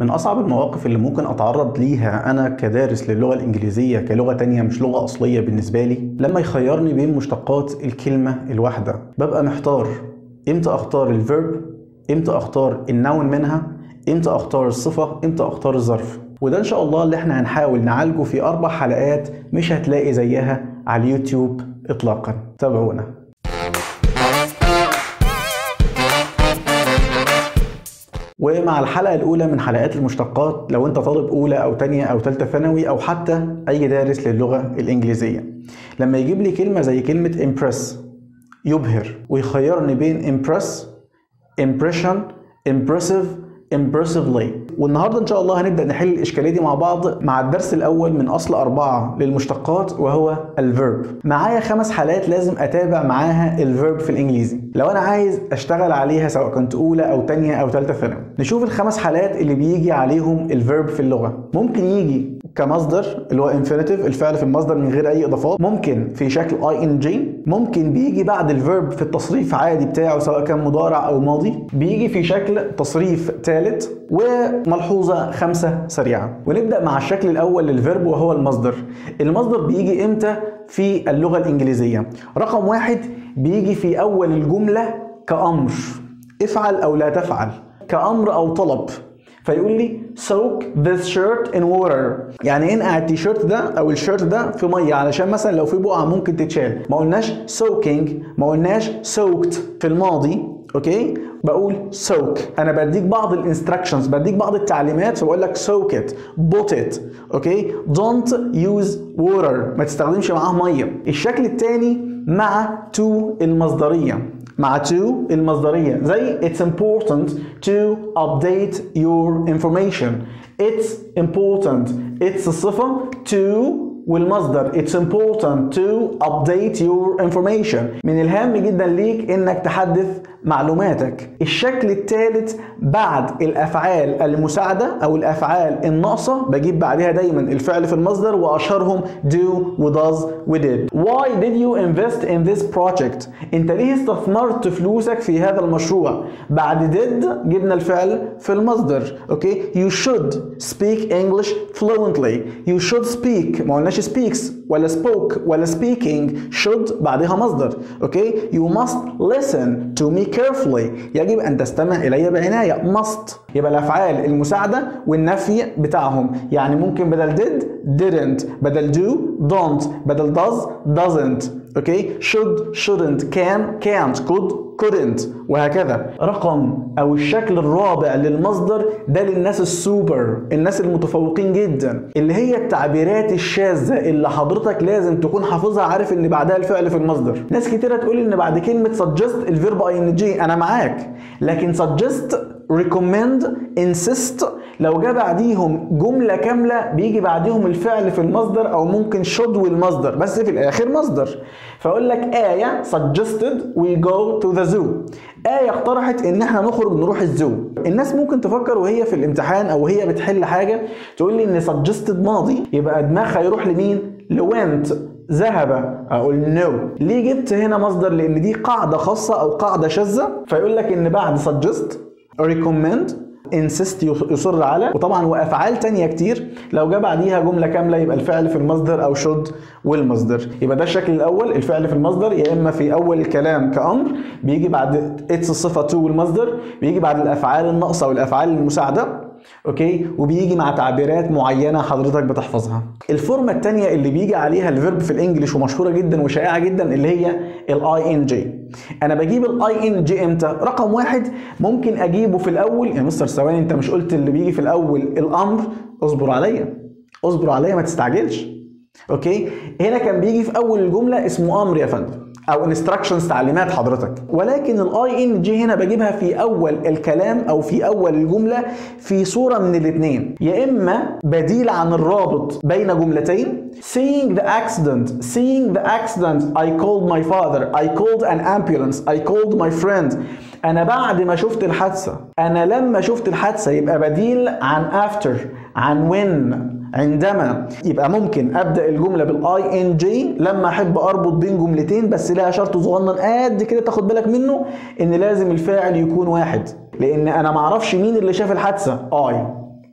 من أصعب المواقف اللي ممكن أتعرض ليها أنا كدارس للغة الإنجليزية كلغة تانية مش لغة أصلية بالنسبة لي لما يخيرني بين مشتقات الكلمة الواحدة ببقى محتار إمتى أختار الفيرب إمتى أختار النون منها إمتى أختار الصفة إمتى أختار الظرف وده إن شاء الله اللي إحنا هنحاول نعالجه في أربع حلقات مش هتلاقي زيها على اليوتيوب إطلاقا تابعونا ومع الحلقة الأولى من حلقات المشتقات لو أنت طالب أولى أو تانية أو تالتة ثانوي أو حتى أي دارس للغة الإنجليزية لما يجيب لي كلمة زي كلمة impress يبهر ويخيرني بين impress impression impressive impressively والنهارده ان شاء الله هنبدا نحل الاشكاليه دي مع بعض مع الدرس الاول من اصل اربعه للمشتقات وهو الفيرب معايا خمس حالات لازم اتابع معاها الفيرب في الانجليزي لو انا عايز اشتغل عليها سواء كنت اولى او تانية او ثالثه ثانوي نشوف الخمس حالات اللي بيجي عليهم الفيرب في اللغه ممكن يجي كمصدر اللي هو انفينيتيف الفعل في المصدر من غير اي اضافات ممكن في شكل اي ان جي ممكن بيجي بعد الفيرب في التصريف عادي بتاعه سواء كان مضارع او ماضي بيجي في شكل تصريف ثالث وملحوظه خمسه سريعه ونبدا مع الشكل الاول للفيرب وهو المصدر المصدر بيجي امتى في اللغه الانجليزيه رقم واحد بيجي في اول الجمله كامر افعل او لا تفعل كامر او طلب فيقول لي soak this shirt in water يعني ايه نقع التيشيرت ده او الشيرت ده في ميه علشان مثلا لو في بقعه ممكن تتشال ما قلناش soaking ما قلناش soaked في الماضي اوكي بقول soak انا بديك بعض الانستراكشنز بديك بعض التعليمات فبقول لك soak it put it اوكي don't use water ما تستخدمش معاه ميه الشكل الثاني مع to المصدريه مع to المصدرية زي it's important to update your information it's important it's الصفة to والمصدر it's important to update your information من الهام جدا ليك انك تحدث معلوماتك الشكل الثالث بعد الافعال المساعده او الافعال الناقصه بجيب بعدها دايما الفعل في المصدر واشهرهم do و does و did why did you invest in this project انت ليه استثمرت فلوسك في هذا المشروع بعد did جبنا الفعل في المصدر اوكي you should speak English fluently you should speak ما قلناش speaks ولا spoke ولا speaking should بعدها مصدر اوكي you must listen to me carefully يجب ان تستمع الي بعنايه must يبقى الافعال المساعده والنفي بتاعهم يعني ممكن بدل did didn't بدل do don't بدل does doesn't اوكي should shouldn't can can't could couldn't وهكذا رقم او الشكل الرابع للمصدر ده للناس السوبر الناس المتفوقين جدا اللي هي التعبيرات الشاذه اللي حضرتك لازم تكون حافظها عارف ان بعدها الفعل في المصدر ناس كتيره تقول ان بعد كلمه suggest الفيرب اي ان جي انا معاك لكن suggest recommend insist لو جه بعديهم جملة كاملة بيجي بعديهم الفعل في المصدر أو ممكن should والمصدر بس في الآخر مصدر فأقول لك آية suggested we go to the zoo آية اقترحت إن إحنا نخرج نروح الزو الناس ممكن تفكر وهي في الامتحان أو وهي بتحل حاجة تقول لي إن suggested ماضي يبقى دماغها يروح لمين؟ لوينت ذهب اقول نو no. ليه جبت هنا مصدر لان دي قاعده خاصه او قاعده شاذه فيقول لك ان بعد suggest recommend insist يصر على وطبعا وافعال تانية كتير لو جه بعديها جمله كامله يبقى الفعل في المصدر او should والمصدر يبقى ده الشكل الاول الفعل في المصدر يا اما في اول الكلام كامر بيجي بعد اتس الصفه to والمصدر بيجي بعد الافعال الناقصه والافعال المساعده اوكي وبيجي مع تعبيرات معينه حضرتك بتحفظها الفورمه الثانيه اللي بيجي عليها الفيرب في الانجليش ومشهوره جدا وشائعه جدا اللي هي الاي ان جي انا بجيب الاي ان جي امتى رقم واحد ممكن اجيبه في الاول يا مستر ثواني انت مش قلت اللي بيجي في الاول الامر اصبر عليا اصبر عليا ما تستعجلش اوكي هنا كان بيجي في اول الجمله اسمه امر يا فندم او انستراكشنز تعليمات حضرتك ولكن الاي ان جي هنا بجيبها في اول الكلام او في اول الجمله في صوره من الاثنين يا اما بديل عن الرابط بين جملتين seeing the accident seeing the accident I called my father I called an ambulance I called my friend انا بعد ما شفت الحادثه انا لما شفت الحادثه يبقى بديل عن after عن when عندما يبقى ممكن ابدا الجمله بالاي ان جي لما احب اربط بين جملتين بس لها شرط صغنن قد كده تاخد بالك منه ان لازم الفاعل يكون واحد لان انا ما اعرفش مين اللي شاف الحادثه اي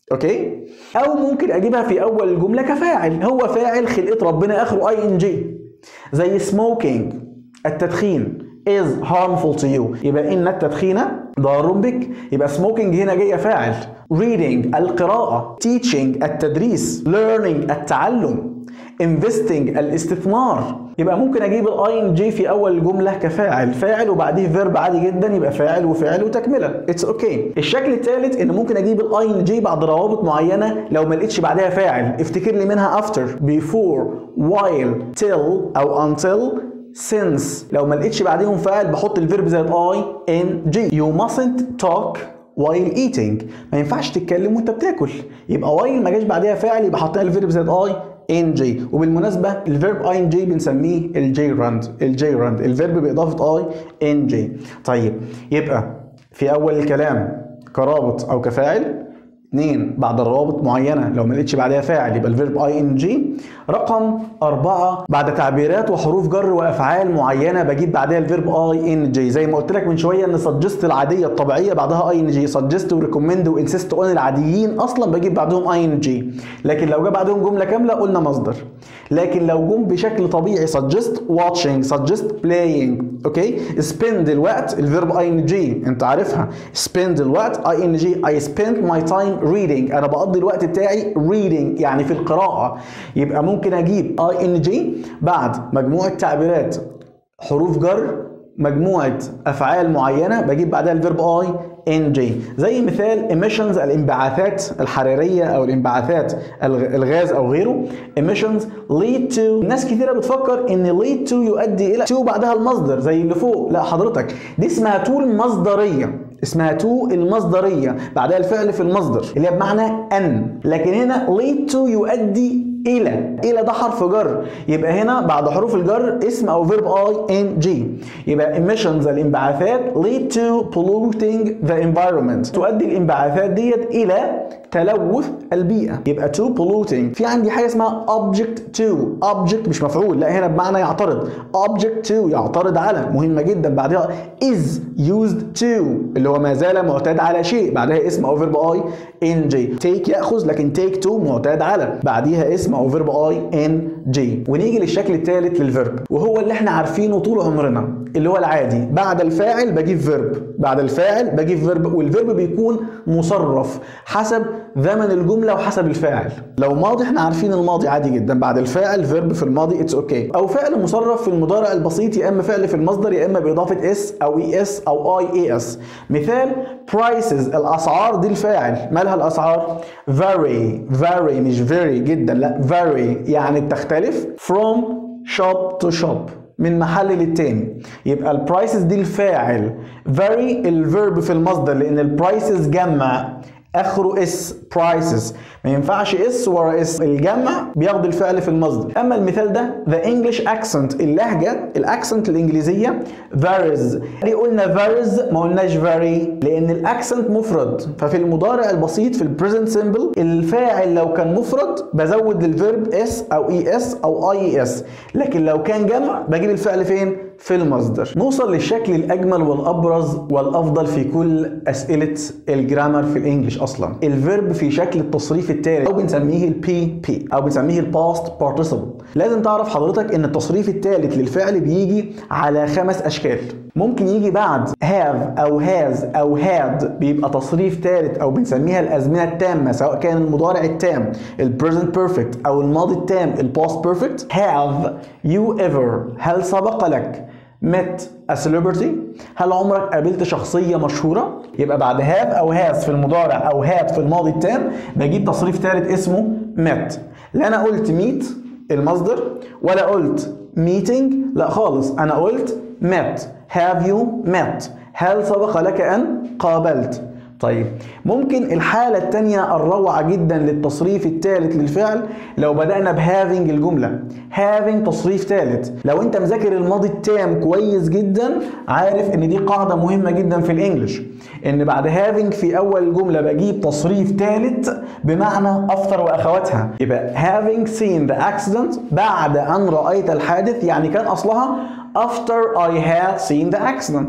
اوكي او ممكن اجيبها في اول الجمله كفاعل هو فاعل خلقه ربنا اخره اي ان جي زي smoking التدخين is harmful to you يبقى ان التدخين ضار بك يبقى smoking هنا جايه فاعل reading القراءه teaching التدريس learning التعلم investing الاستثمار يبقى ممكن اجيب الاي ان جي في اول الجمله كفاعل فاعل وبعديه فيرب عادي جدا يبقى فاعل وفعل وتكمله اتس اوكي okay. الشكل الثالث ان ممكن اجيب الاي ان جي بعد روابط معينه لو ما لقيتش بعدها فاعل افتكر لي منها after before while till او until since لو ما لقيتش بعديهم فاعل بحط الفيرب زي الاي ان جي you mustn't talk while eating ما ينفعش تتكلم وانت بتاكل يبقى while ما جاش بعدها فاعل يبقى حطينا الفيرب زي الاي ان جي وبالمناسبه الفيرب اي ان جي بنسميه الجي راند الجي راند الفيرب باضافه اي ان جي طيب يبقى في اول الكلام كرابط او كفاعل اثنين بعد الروابط معينه لو ما لقيتش بعدها فاعل يبقى الفيرب اي ان جي رقم أربعة بعد تعبيرات وحروف جر وافعال معينه بجيب بعدها الفيرب اي ان جي زي ما قلت لك من شويه ان سجست العاديه الطبيعيه بعدها اي ان جي سجست وريكومند وانسيست اون العاديين اصلا بجيب بعدهم اي ان جي لكن لو جه بعدهم جمله كامله قلنا مصدر لكن لو جم بشكل طبيعي سجست واتشنج سجست بلاينج اوكي سبند الوقت الفيرب اي ان جي انت عارفها سبند الوقت اي ان جي اي سبند ماي تايم reading انا بقضي الوقت بتاعي reading يعني في القراءه يبقى ممكن اجيب اي ان جي بعد مجموعه تعبيرات حروف جر مجموعه افعال معينه بجيب بعدها الفيرب اي ان جي زي مثال emissions الانبعاثات الحراريه او الانبعاثات الغاز او غيره emissions lead to ناس كثيره بتفكر ان lead to يؤدي الى to بعدها المصدر زي اللي فوق لا حضرتك دي اسمها تو المصدريه اسمها تو المصدريه بعدها الفعل في المصدر اللي هي بمعنى ان لكن هنا lead to يؤدي الى الى ده حرف جر يبقى هنا بعد حروف الجر اسم او فيرب اي ان جي يبقى emissions الانبعاثات lead to polluting the environment تؤدي الانبعاثات ديت الى تلوث البيئه يبقى to polluting في عندي حاجه اسمها object to object مش مفعول لا هنا بمعنى يعترض object to يعترض على مهمه جدا بعدها is used to اللي هو ما زال معتاد على شيء بعدها اسم او فيرب اي ان جي take ياخذ لكن take to معتاد على بعديها اسم او فيرب اي ان جي ونيجي للشكل الثالث للفيرب وهو اللي احنا عارفينه طول عمرنا اللي هو العادي بعد الفاعل بجيب فيرب بعد الفاعل بجيب فيرب والفيرب بيكون مصرف حسب زمن الجمله وحسب الفاعل لو ماضي احنا عارفين الماضي عادي جدا بعد الفاعل فيرب في الماضي اتس اوكي okay. او فعل مصرف في المضارع البسيط يا اما فعل في المصدر يا اما باضافه اس او اي اس او اي اي اس مثال prices الاسعار دي الفاعل مالها الاسعار very very مش very جدا لا very يعني بتختلف from shop to shop من محل للتاني يبقى البرايسز دي الفاعل very الفيرب في المصدر لان البرايسز جمع اخره اس برايسز ما ينفعش اس ورا اس الجمع بياخد الفعل في المصدر اما المثال ده the English accent اللهجه الاكسنت الانجليزيه varies ليه قلنا varies ما قلناش vary لان الاكسنت مفرد ففي المضارع البسيط في البريزنت سيمبل الفاعل لو كان مفرد بزود للفيرب اس او اي اس او اي اس لكن لو كان جمع بجيب الفعل فين في المصدر نوصل للشكل الاجمل والابرز والافضل في كل اسئله الجرامر في الانجليش اصلا الفيرب في شكل التصريف التالي او بنسميه البي بي او بنسميه الباست بارتيسيبل لازم تعرف حضرتك ان التصريف الثالث للفعل بيجي على خمس اشكال ممكن يجي بعد have او has او had بيبقى تصريف ثالث او بنسميها الازمنه التامه سواء كان المضارع التام البريزنت بيرفكت او الماضي التام الباست بيرفكت have you ever هل سبق لك met a celebrity هل عمرك قابلت شخصية مشهورة يبقى بعد have أو has في المضارع أو had في الماضي التام بجيب تصريف ثالث اسمه met لا أنا قلت meet المصدر ولا قلت meeting لا خالص أنا قلت met have you met هل سبق لك أن قابلت طيب ممكن الحالة التانية الروعة جدا للتصريف الثالث للفعل لو بدأنا بهافينج الجملة having تصريف ثالث لو انت مذاكر الماضي التام كويس جدا عارف ان دي قاعدة مهمة جدا في الانجليش ان بعد having في اول الجملة بجيب تصريف ثالث بمعنى افطر واخواتها يبقى having seen the accident بعد ان رأيت الحادث يعني كان اصلها after I had seen the accident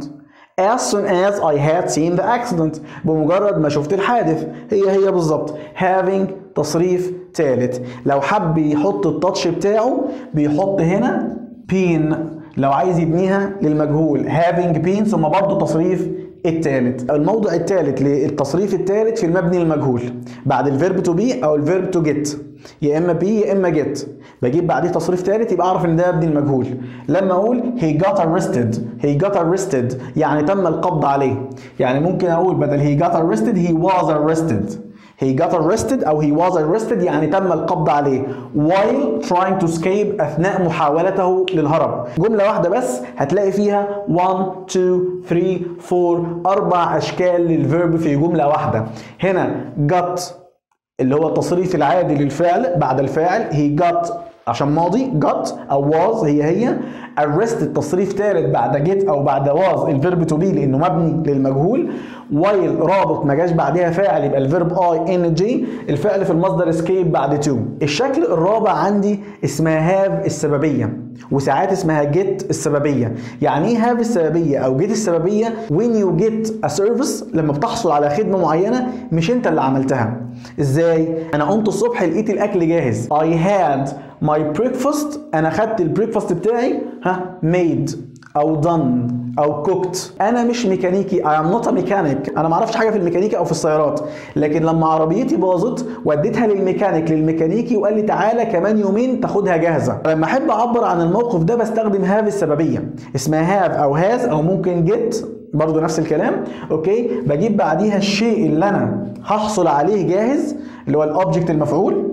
as soon as I had seen the accident بمجرد ما شفت الحادث هي هي بالظبط having تصريف ثالث لو حب يحط التاتش بتاعه بيحط هنا been لو عايز يبنيها للمجهول having been ثم برضه تصريف الثالث الموضع الثالث للتصريف الثالث في المبني المجهول بعد الفيرب تو بي او الفيرب تو جيت يا اما بي يا اما جيت بجيب بعديه تصريف ثالث يبقى اعرف ان ده مبني المجهول لما اقول he got arrested he got arrested يعني تم القبض عليه يعني ممكن اقول بدل he got arrested he was arrested He got arrested أو he was arrested يعني تم القبض عليه while trying to escape أثناء محاولته للهرب جملة واحدة بس هتلاقي فيها 1 2 3 4 أربع أشكال للفيرب في جملة واحدة هنا got اللي هو التصريف العادي للفعل بعد الفاعل he got عشان ماضي got او was هي هي arrested تصريف ثالث بعد get او بعد was الفيرب to be لانه مبني للمجهول while رابط ما جاش بعدها فاعل يبقى الفيرب I N G الفعل في المصدر escape بعد to الشكل الرابع عندي اسمها have السببية وساعات اسمها get السببية يعني ايه have السببية او get السببية when you get a service لما بتحصل على خدمة معينة مش انت اللي عملتها ازاي انا قمت الصبح لقيت الاكل جاهز I had my breakfast انا خدت البريكفاست بتاعي ها made او done او كوكت انا مش ميكانيكي I am not a mechanic انا ما اعرفش حاجه في الميكانيكا او في السيارات لكن لما عربيتي باظت وديتها للميكانيك للميكانيكي وقال لي تعالى كمان يومين تاخدها جاهزه لما احب اعبر عن الموقف ده بستخدم هاف السببيه اسمها هاف او هاز او ممكن جيت برضو نفس الكلام اوكي بجيب بعديها الشيء اللي انا هحصل عليه جاهز اللي هو الاوبجكت المفعول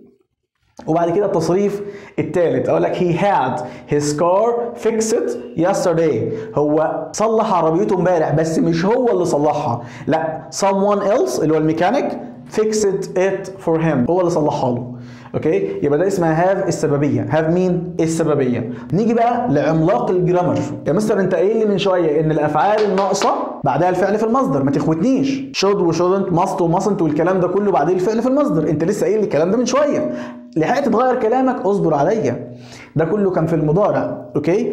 وبعد كده التصريف الثالث اقول لك he had his car fixed yesterday هو صلح عربيته امبارح بس مش هو اللي صلحها لا someone else اللي هو الميكانيك fixed it for him هو اللي صلحها له اوكي يبقى ده اسمها هاف السببيه هاف مين السببيه نيجي بقى لعملاق الجرامر يا مستر انت قايل لي من شويه ان الافعال الناقصه بعدها الفعل في المصدر ما تخوتنيش should وشودنت must ومustn't والكلام ده كله بعدين الفعل في المصدر انت لسه قايل لي الكلام ده من شويه لحقت تغير كلامك اصبر عليا ده كله كان في المضارع اوكي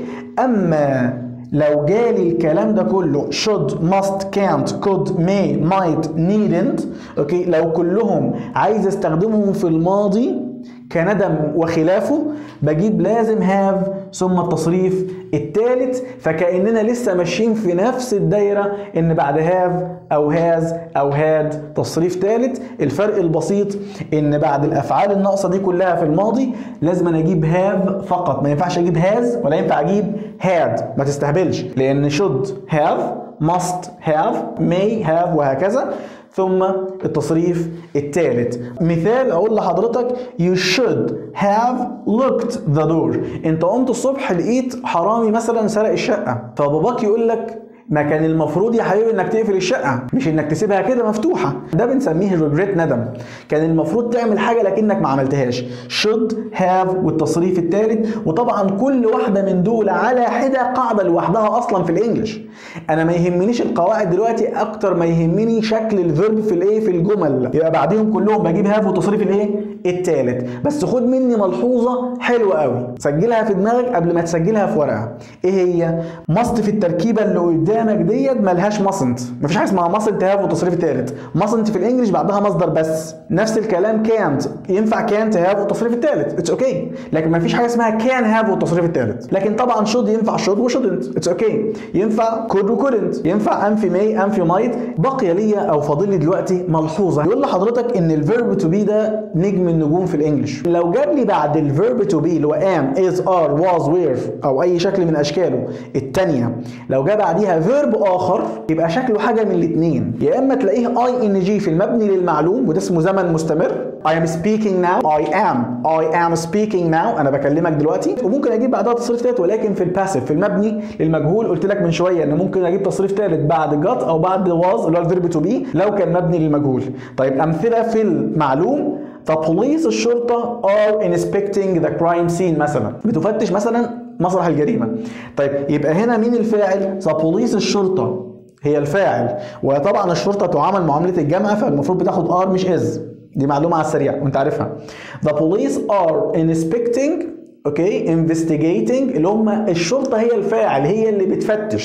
اما لو جالي الكلام ده كله should must can't could may might needn't اوكي لو كلهم عايز استخدمهم في الماضي كندم وخلافه بجيب لازم have ثم التصريف الثالث فكأننا لسه ماشيين في نفس الدايرة ان بعد have او has او had تصريف ثالث الفرق البسيط ان بعد الافعال الناقصة دي كلها في الماضي لازم أنا اجيب have فقط ما ينفعش اجيب has ولا ينفع اجيب had ما تستهبلش لان should have must have may have وهكذا ثم التصريف الثالث مثال اقول لحضرتك you should have looked the door انت قمت الصبح لقيت حرامي مثلا سرق الشقه فباباك يقول لك ما كان المفروض يا حبيبي انك تقفل الشقه مش انك تسيبها كده مفتوحه ده بنسميه ريجريت ندم كان المفروض تعمل حاجه لكنك ما عملتهاش should have والتصريف الثالث وطبعا كل واحده من دول على حده قاعده لوحدها اصلا في الانجليش انا ما يهمنيش القواعد دلوقتي اكتر ما يهمني شكل الفيرب في الايه في الجمل يبقى بعديهم كلهم بجيب هاف والتصريف الايه الثالث بس خد مني ملحوظه حلوه قوي سجلها في دماغك قبل ما تسجلها في ورقه ايه هي ماست في التركيبه اللي قدامك ديت ملهاش ماسنت مفيش حاجه اسمها ماسنت هاف وتصريف ثالث ماسنت في الانجليش بعدها مصدر بس نفس الكلام كانت ينفع كانت هاف والتصريف الثالث اتس اوكي okay. لكن مفيش حاجه اسمها كان هاف والتصريف الثالث لكن طبعا شود ينفع شود وشودنت اتس اوكي ينفع كود وكودنت ينفع انفي ماي انفي مايت بقي ليا او فاضل لي دلوقتي ملحوظه يقول لحضرتك ان الفيرب تو بي ده نجم النجوم في الانجليش لو جاب لي بعد الفيرب تو بي اللي هو ام از ار واز وير او اي شكل من اشكاله الثانيه لو جاب بعديها فيرب اخر يبقى شكله حاجه من الاثنين يا اما تلاقيه اي ان جي في المبني للمعلوم وده اسمه زمن مستمر I am speaking now I am I am speaking now انا بكلمك دلوقتي وممكن اجيب بعدها تصريف ثالث ولكن في الباسيف في المبني للمجهول قلت لك من شويه ان ممكن اجيب تصريف ثالث بعد جت او بعد was اللي هو الفيرب تو بي لو كان مبني للمجهول طيب امثله في المعلوم فبوليس الشرطه are inspecting the crime scene مثلا بتفتش مثلا مسرح الجريمه طيب يبقى هنا مين الفاعل ذا بوليس الشرطه هي الفاعل وطبعا الشرطه تعامل معامله الجامعه فالمفروض بتاخد ار مش از دي معلومه على السريع وانت عارفها the police are inspecting اوكي investigating اللي هم الشرطه هي الفاعل هي اللي بتفتش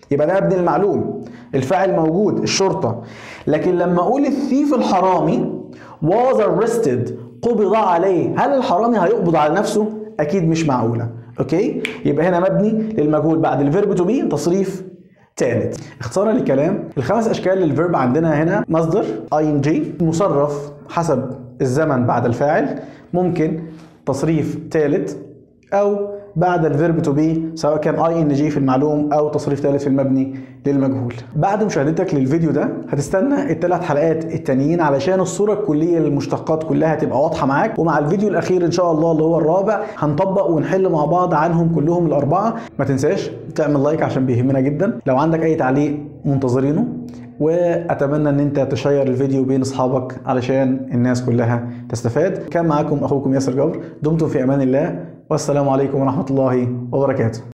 يبقى ده ابن المعلوم الفاعل موجود الشرطة لكن لما اقول الثيف الحرامي was arrested قبض عليه هل الحرامي هيقبض على نفسه اكيد مش معقولة اوكي يبقى هنا مبني للمجهول بعد الفيرب تو بي تصريف ثالث اختصارا للكلام الخمس اشكال للفيرب عندنا هنا مصدر ing مصرف حسب الزمن بعد الفاعل ممكن تصريف ثالث او بعد الفيرب تو بي سواء كان اي ان جي في المعلوم او تصريف ثالث في المبني للمجهول بعد مشاهدتك للفيديو ده هتستنى الثلاث حلقات التانيين علشان الصوره الكليه للمشتقات كلها تبقى واضحه معاك ومع الفيديو الاخير ان شاء الله اللي هو الرابع هنطبق ونحل مع بعض عنهم كلهم الاربعه ما تنساش تعمل لايك عشان بيهمنا جدا لو عندك اي تعليق منتظرينه واتمنى ان انت تشير الفيديو بين اصحابك علشان الناس كلها تستفاد كان معاكم اخوكم ياسر جبر دمتم في امان الله والسلام عليكم ورحمه الله وبركاته